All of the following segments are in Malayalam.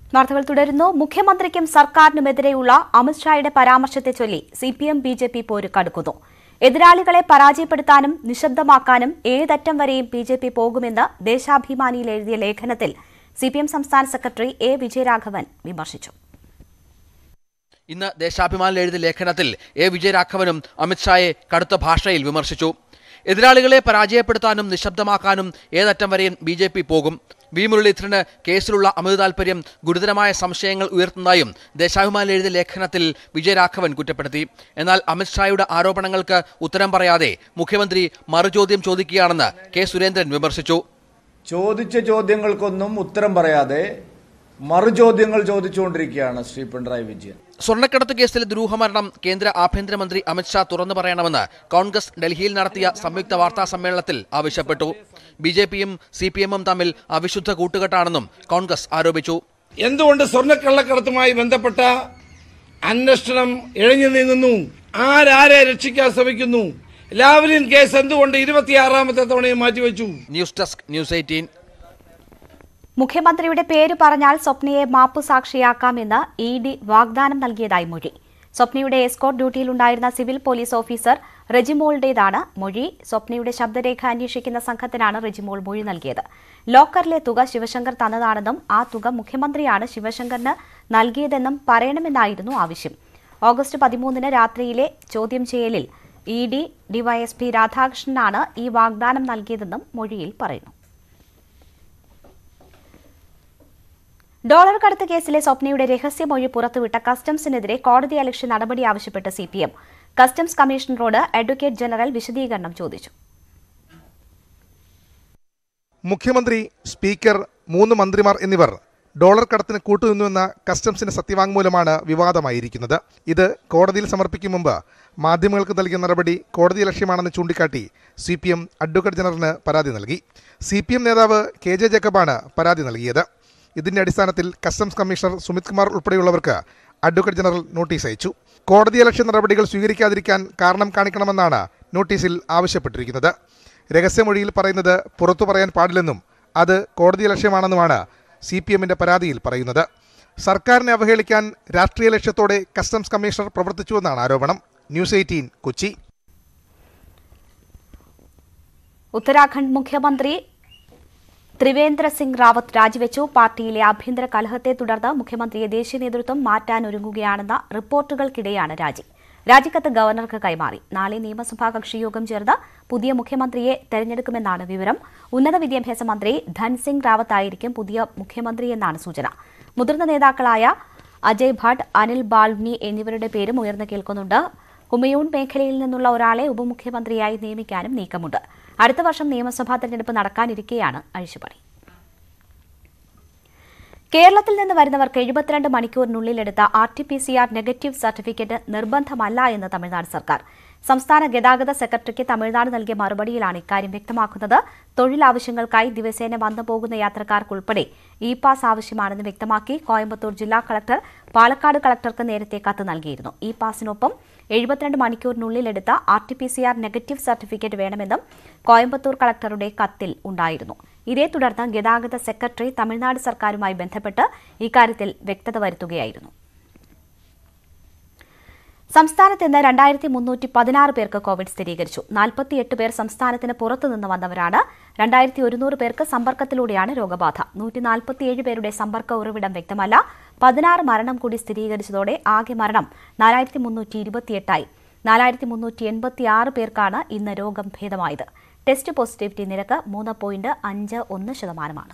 വാർത്തകൾ തുടരുന്നു മുഖ്യമന്ത്രിക്കും സർക്കാരിനുമെതിരെയുള്ള അമിത്ഷായുടെ പരാമർശത്തെ ചൊല്ലി C P M B J P പോര് കടുക്കുന്നു എതിരാളികളെ പരാജയപ്പെടുത്താനും നിശബ്ദമാക്കാനും ഏതറ്റം വരെയും ബി ജെ പി പോകുമെന്ന് ദേശാഭിമാനിയിൽ എഴുതിയ ലേഖനത്തിൽ സി പി എം സംസ്ഥാന സെക്രട്ടറി എ വിജയരാഘവൻ വിമർശിച്ചു ഇന്ന് ദേശാഭിമാനിൽ എഴുതിയ ലേഖനത്തിൽ എ വിജയരാഘവനും അമിത്ഷായെ കടുത്ത ഭാഷയിൽ വിമർശിച്ചു എതിരാളികളെ പരാജയപ്പെടുത്താനും നിശബ്ദമാക്കാനും ഏതറ്റം വരെയും ബി ജെ പി പോകും വി മുരളീധരന് കേസിലുള്ള അമിത താൽപര്യം ഗുരുതരമായ സംശയങ്ങൾ ഉയർത്തുന്നതായും ദേശാഭിമാനിൽ എഴുതിയ ലേഖനത്തിൽ വിജയരാഘവൻ കുറ്റപ്പെടുത്തി എന്നാൽ അമിത്ഷായുടെ ആരോപണങ്ങൾക്ക് ഉത്തരം പറയാതെ മുഖ്യമന്ത്രി മറുചോദ്യം ചോദിക്കുകയാണെന്ന് കെ സുരേന്ദ്രൻ വിമർശിച്ചു ചോദിച്ച ചോദ്യങ്ങൾക്കൊന്നും ഉത്തരം പറയാതെ മറുചോദ്യങ്ങൾ ചോദിച്ചുകൊണ്ടിരിക്കുകയാണ് ശ്രീ പിണറായി വിജയൻ സ്വർണ്ണക്കടത്ത് കേസിലെ ദുരൂഹമരണം കേന്ദ്ര ആഭ്യന്തരമന്ത്രി അമിത്ഷാ തുറന്നു പറയണമെന്ന് കോൺഗ്രസ് ഡൽഹിയിൽ നടത്തിയ സംയുക്ത വാർത്താ സമ്മേളനത്തിൽ ആവശ്യപ്പെട്ടു ബി ജെ പിയും സി പി എമ്മും തമ്മിൽ അവിശുദ്ധ കൂട്ടുകെട്ടാണെന്നും കോൺഗ്രസ് ആരോപിച്ചു എന്തുകൊണ്ട് സ്വർണ്ണക്കള്ളക്കടത്തുമായി ബന്ധപ്പെട്ട അന്വേഷണം ഇഴഞ്ഞു നീങ്ങുന്നു ആരാരെ രക്ഷിക്കാൻ ശ്രമിക്കുന്നു ലാവ്ലിൻ കേസ് എന്തുകൊണ്ട് ഇരുപത്തിയാറാമത്തെ തവണയും മാറ്റിവെച്ചു ന്യൂസ് ഡെസ്ക് ന്യൂസ് എയ്റ്റീൻ മുഖ്യമന്ത്രിയുടെ പേര് പറഞ്ഞാൽ സ്വപ്നയെ മാപ്പുസാക്ഷിയാക്കാമെന്ന് ഇ ഡി വാഗ്ദാനം നൽകിയതായി മൊഴി സ്വപ്നയുടെ എസ്കോർട്ട് ഡ്യൂട്ടിയിലുണ്ടായിരുന്ന സിവിൽ പോലീസ് ഓഫീസർ റെജിമോളുടേതാണ് മൊഴി സ്വപ്നയുടെ ശബ്ദരേഖ അന്വേഷിക്കുന്ന സംഘത്തിനാണ് റെജിമോൾ മൊഴി നൽകിയത് ലോക്കറിലെ തുക ശിവശങ്കർ തന്നതാണെന്നും ആ തുക മുഖ്യമന്ത്രിയാണ് ശിവശങ്കറിന് നൽകിയതെന്നും പറയണമെന്നായിരുന്നു ആവശ്യം ഓഗസ്റ്റ് പതിമൂന്നിന് രാത്രിയിലെ ചോദ്യം ചെയ്യലിൽ ഇ ഡി ഡിവൈഎസ്പി രാധാകൃഷ്ണനാണ് ഈ വാഗ്ദാനം നൽകിയതെന്നും മൊഴിയിൽ പറയുന്നു ഡോളർ കടത്ത് കേസിലെ സ്വപ്നയുടെ രഹസ്യമൊഴി പുറത്തുവിട്ട കസ്റ്റംസിനെതിരെ കോടതി അലക്ഷ്യ നടപടി ആവശ്യപ്പെട്ട് സി പി എം കസ്റ്റംസ് കമ്മീഷണറോട് അഡ്വക്കേറ്റ് ജനറൽ വിശദീകരണം ചോദിച്ചു മുഖ്യമന്ത്രി സ്പീക്കർ മൂന്ന് മന്ത്രിമാർ എന്നിവർ ഡോളർ കടത്തിന് കൂട്ടുനിന്നുവെന്ന കസ്റ്റംസിന്റെ സത്യവാങ്മൂലമാണ് വിവാദമായിരിക്കുന്നത് ഇത് കോടതിയിൽ സമർപ്പിക്കും മുമ്പ് മാധ്യമങ്ങൾക്ക് നൽകിയ നടപടി കോടതി ലക്ഷ്യമാണെന്ന് ചൂണ്ടിക്കാട്ടി സി പി എം അഡ്വക്കേറ്റ് ജനറലിന് പരാതി നൽകി സി പി എം നേതാവ് കെ ജെ ജേക്കബാണ് പരാതി നൽകിയത് ഇതിന്റെ അടിസ്ഥാനത്തിൽ കസ്റ്റംസ് കമ്മീഷണർ സുമിത് കുമാർ ഉൾപ്പെടെയുള്ളവർക്ക് അഡ്വക്കേറ്റ് ജനറൽ നോട്ടീസ് അയച്ചു കോടതി ലക്ഷ്യ നടപടികൾ സ്വീകരിക്കാതിരിക്കാൻ കാരണം കാണിക്കണമെന്നാണ് നോട്ടീസിൽ ആവശ്യപ്പെട്ടിരിക്കുന്നത് രഹസ്യമൊഴിയിൽ പറയുന്നത് പുറത്തു പറയാൻ പാടില്ലെന്നും അത് കോടതി ലക്ഷ്യമാണെന്നുമാണ് സി പി എമ്മിന്റെ പരാതിയിൽ പറയുന്നത് സർക്കാരിനെ അവഹേളിക്കാൻ രാഷ്ട്രീയ ലക്ഷ്യത്തോടെ കസ്റ്റംസ് കമ്മീഷണർ പ്രവർത്തിച്ചുവെന്നാണ് ആരോപണം ന്യൂസ് എയ്റ്റീൻ കൊച്ചി ഉത്തരാഖണ്ഡ് മുഖ്യമന്ത്രി ത്രിവേന്ദ്ര സിംഗ് റാവത്ത് രാജിവെച്ചു പാർട്ടിയിലെ ആഭ്യന്തര കലഹത്തെ തുടർന്ന് മുഖ്യമന്ത്രിയെ ദേശീയ നേതൃത്വം മാറ്റാൻ ഒരുങ്ങുകയാണെന്ന റിപ്പോർട്ടുകൾക്കിടെയാണ് രാജി രാജിക്കത്ത് ഗവർണർക്ക് കൈമാറി നാളെ നിയമസഭാ കക്ഷിയോഗം ചേർന്ന് പുതിയ മുഖ്യമന്ത്രിയെ തെരഞ്ഞെടുക്കുമെന്നാണ് വിവരം ഉന്നത വിദ്യാഭ്യാസ മന്ത്രി ധൻസിംഗ് റാവത്ത് ആയിരിക്കും പുതിയ മുഖ്യമന്ത്രിയെന്നാണ് സൂചന മുതിർന്ന നേതാക്കളായ അജയ് ഭട്ട് അനിൽ ബാൽവ്നി എന്നിവരുടെ പേരും ഉയർന്നു കേൾക്കുന്നുണ്ട് ഹുമയൂൺ മേഖലയിൽ നിന്നുള്ള ഒരാളെ ഉപമുഖ്യമന്ത്രിയായി നിയമിക്കാനും നീക്കമുണ്ട് അടുത്ത വർഷം നിയമസഭാ തെരഞ്ഞെടുപ്പ് നടക്കാനിരിക്കെയാണ് അഴിച്ചുപണി കേരളത്തിൽ നിന്ന് വരുന്നവർക്ക് എഴുപത്തിരണ്ട് മണിക്കൂറിനുള്ളിൽ എടുത്ത R T P C R negative certificate നിർബന്ധമല്ല എന്ന് തമിഴ്നാട് സർക്കാർ സംസ്ഥാന ഗതാഗത സെക്രട്ടറിക്ക് തമിഴ്നാട് നൽകിയ മറുപടിയിലാണ് ഇക്കാര്യം വ്യക്തമാക്കുന്നത് തൊഴിലാവശ്യങ്ങൾക്കായി ദിവസേന വന്നു പോകുന്ന യാത്രക്കാർക്കുൾപ്പെടെ ഇ പാസ് ആവശ്യമാണെന്ന് വ്യക്തമാക്കി കോയമ്പത്തൂർ ജില്ലാ കളക്ടർ പാലക്കാട് കളക്ടർക്ക് നേരത്തെ കത്ത് നൽകിയിരുന്നു ഇ പാസിനൊപ്പം എഴുപത്തിരണ്ട് മണിക്കൂറിനുള്ളിൽ എടുത്ത R T P C R negative certificate വേണമെന്നും കോയമ്പത്തൂർ കളക്ടറുടെ കത്തിൽ ഉണ്ടായിരുന്നു ഇതേ തുടർന്ന് ഗതാഗത സെക്രട്ടറി തമിഴ്നാട് സർക്കാരുമായി ബന്ധപ്പെട്ട് ഇക്കാര്യത്തിൽ വ്യക്തത വരുത്തുകയായിരുന്നു സംസ്ഥാനത്ത് ഇന്ന് രണ്ടായിരത്തി മുന്നൂറ്റി പതിനാറ് പേർക്ക് കോവിഡ് സ്ഥിരീകരിച്ചു നാൽപ്പത്തിയെട്ട് പേർ സംസ്ഥാനത്തിന് പുറത്തുനിന്ന് വന്നവരാണ് രണ്ടായിരത്തി ഒരുന്നൂറ് പേർക്ക് സമ്പർക്കത്തിലൂടെയാണ് രോഗബാധ നൂറ്റി നാൽപ്പത്തിയേഴ് പേരുടെ സമ്പർക്ക ഉറവിടം വ്യക്തമല്ല പതിനാറ് മരണം കൂടി സ്ഥിരീകരിച്ചതോടെ ആകെ മരണം നാലായിരത്തി മുന്നൂറ്റി ഇരുപത്തിയെട്ടായി നാലായിരത്തി മുന്നൂറ്റി എൺപത്തിയാറ് പേർക്കാണ് ഇന്ന് രോഗം ഭേദമായത് ടെസ്റ്റ് പോസിറ്റിവിറ്റി നിരക്ക് മൂന്ന് പോയിന്റ് അഞ്ച് ഒന്ന് ശതമാനമാണ്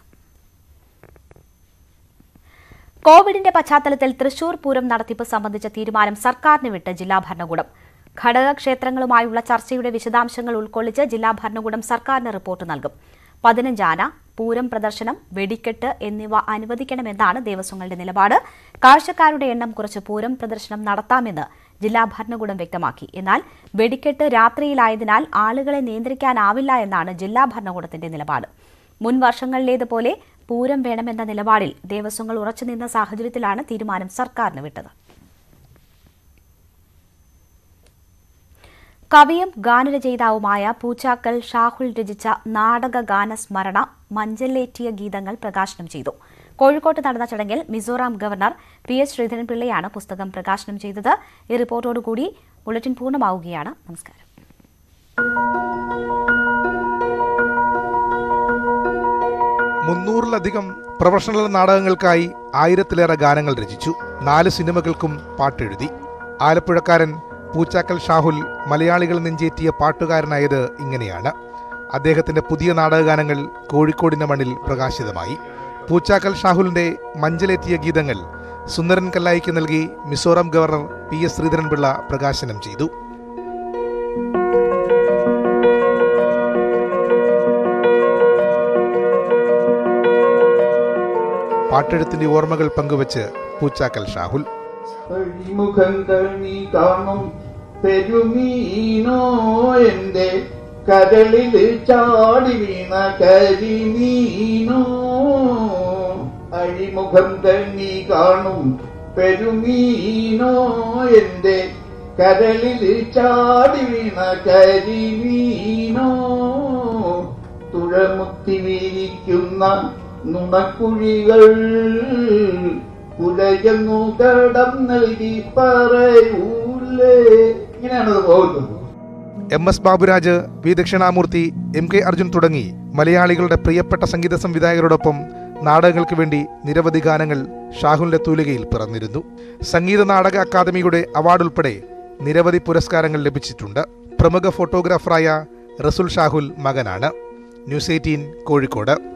കോവിഡിന്റെ പശ്ചാത്തലത്തിൽ തൃശൂർ പൂരം നടത്തിപ്പ് സംബന്ധിച്ച തീരുമാനം സർക്കാരിന് വിട്ട് ജില്ലാ ഭരണകൂടം ഘടകക്ഷേത്രങ്ങളുമായുള്ള ചർച്ചയുടെ വിശദാംശങ്ങൾ ഉൾക്കൊള്ളിച്ച് ജില്ലാ ഭരണകൂടം സർക്കാരിന് റിപ്പോർട്ട് നൽകും പതിനഞ്ചാന പൂരം പ്രദർശനം വെടിക്കെട്ട് എന്നിവ അനുവദിക്കണമെന്നാണ് ദേവസ്വങ്ങളുടെ നിലപാട് കാഴ്ചക്കാരുടെ എണ്ണം കുറച്ച് പൂരം പ്രദർശനം നടത്താമെന്ന് ജില്ലാ ഭരണകൂടം വ്യക്തമാക്കി എന്നാൽ വെടിക്കെട്ട് രാത്രിയിലായതിനാൽ ആളുകളെ നിയന്ത്രിക്കാനാവില്ല എന്നാണ് ജില്ലാ ഭരണകൂടത്തിന്റെ നിലപാട് മുൻ വർഷങ്ങളിലേതുപോലെ പൂരം വേണമെന്ന നിലപാടിൽ ദേവസ്വങ്ങൾ ഉറച്ചുനിന്ന സാഹചര്യത്തിലാണ് തീരുമാനം സർക്കാരിന് വിട്ടത് കവിയും ഗാനരചയിതാവുമായ പൂച്ചാക്കൽ ഷാഹുൽ രചിച്ച നാടക ഗാനസ്മരണ മഞ്ചലേറ്റിയ ഗീതങ്ങൾ പ്രകാശനം ചെയ്തു കോഴിക്കോട്ട് നടന്ന ചടങ്ങിൽ മിസോറാം ഗവർണർ പി എസ് ശ്രീധരൻപിള്ളയാണ് പുസ്തകം പ്രകാശനം ചെയ്തത് ഈ റിപ്പോർട്ടോടുകൂടി ബുള്ളറ്റിൻ പൂർണ്ണമാവുകയാണ് നമസ്കാരം മുന്നൂറിലധികം പ്രൊഫഷണൽ നാടകങ്ങൾക്കായി ആയിരത്തിലേറെ ഗാനങ്ങൾ രചിച്ചു നാല് സിനിമകൾക്കും പാട്ടെഴുതി ആലപ്പുഴക്കാരൻ പൂച്ചാക്കൽ ഷാഹുൽ മലയാളികൾ നെഞ്ചേറ്റിയ പാട്ടുകാരനായത് ഇങ്ങനെയാണ് അദ്ദേഹത്തിന്റെ പുതിയ നാടകഗാനങ്ങൾ കോഴിക്കോടിന്റെ മണ്ണിൽ പ്രകാശിതമായി പൂച്ചാക്കൽ ഷാഹുലിന്റെ മഞ്ചലേറ്റിയ ഗീതങ്ങൾ സുന്ദരൻ കല്ലായിക്ക് നൽകി Mizoram governor P S Sreedharan Pillai പ്രകാശനം ചെയ്തു പാട്ടെഴുത്തിന്റെ ഓർമ്മകൾ പങ്കുവച്ച് പൂച്ചാക്കൽ ഷാഹുൽ അഴിമുഖം കണി കാണും പെരുമീനോ എന്റെ കരളിൽ ചാടി വീണ കരിമീനോ അഴിമുഖം കണി കാണും പെരുമീനോ എന്റെ കരളിൽ ചാടി വീണ കരിമീനോ തുഴമുത്തി വീരിക്കുന്ന നുണക്കുഴികൾ പുലയുന്നു കടം നൽകി പറയൂലേ ഇങ്ങനെയാണ് അത് പോകുന്നത് M S Baburaj V Dakshinamoorthy M K Arjun തുടങ്ങി മലയാളികളുടെ പ്രിയപ്പെട്ട സംഗീത സംവിധായകരോടൊപ്പം നാടകങ്ങൾക്ക് വേണ്ടി നിരവധി ഗാനങ്ങൾ ഷാഹുലിന്റെ തൂലികയിൽ പിറന്നിരുന്നു സംഗീത നാടക അക്കാദമിയുടെ അവാർഡ് ഉൾപ്പെടെ നിരവധി പുരസ്കാരങ്ങൾ ലഭിച്ചിട്ടുണ്ട് പ്രമുഖ ഫോട്ടോഗ്രാഫറായ റസുൽ ഷാഹുൽ മകനാണ് ന്യൂസ് എയ്റ്റീൻ കോഴിക്കോട്